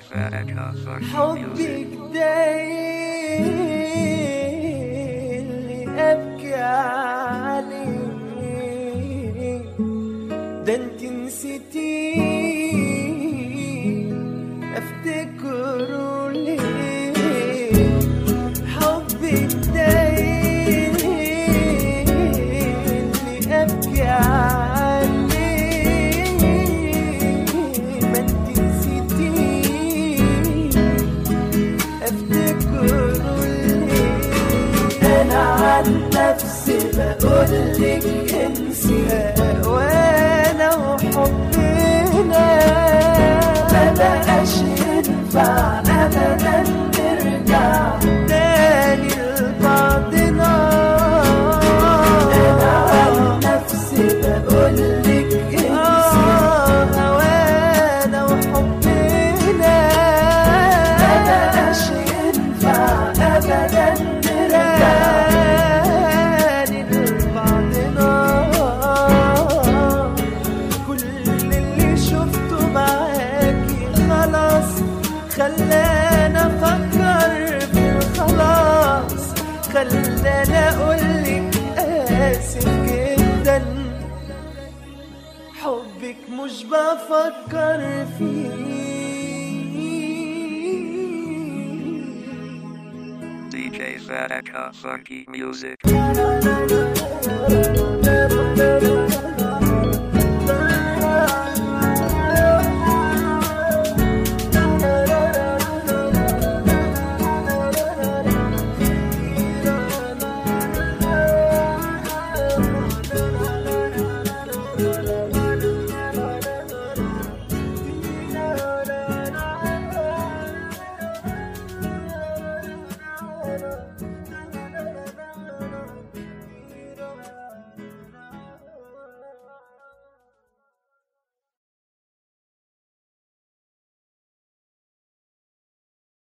Veronica Funky حبك Music. ده اللي ابكي عليه ده انت نسيتي افتكره ليه حبك ده اللي ابكي عليه ما انت نسيتيه افتكره ليه انا عن نفسي بقولك انسي وانا وحبنا ما بقاش ينفع ابدا نرجع تاني لبعضنا انا عن نفسي بقولك انسي وانا وحبنا ما بقاش ينفع ابدا نرجع تاني لبعضنا كل اللي شفته معاكي خلاص خلانا افكر في الخلاص خلانا اقولك اسف جدا حبك مش بفكر فيه DJ Veronica Funky Music. Thank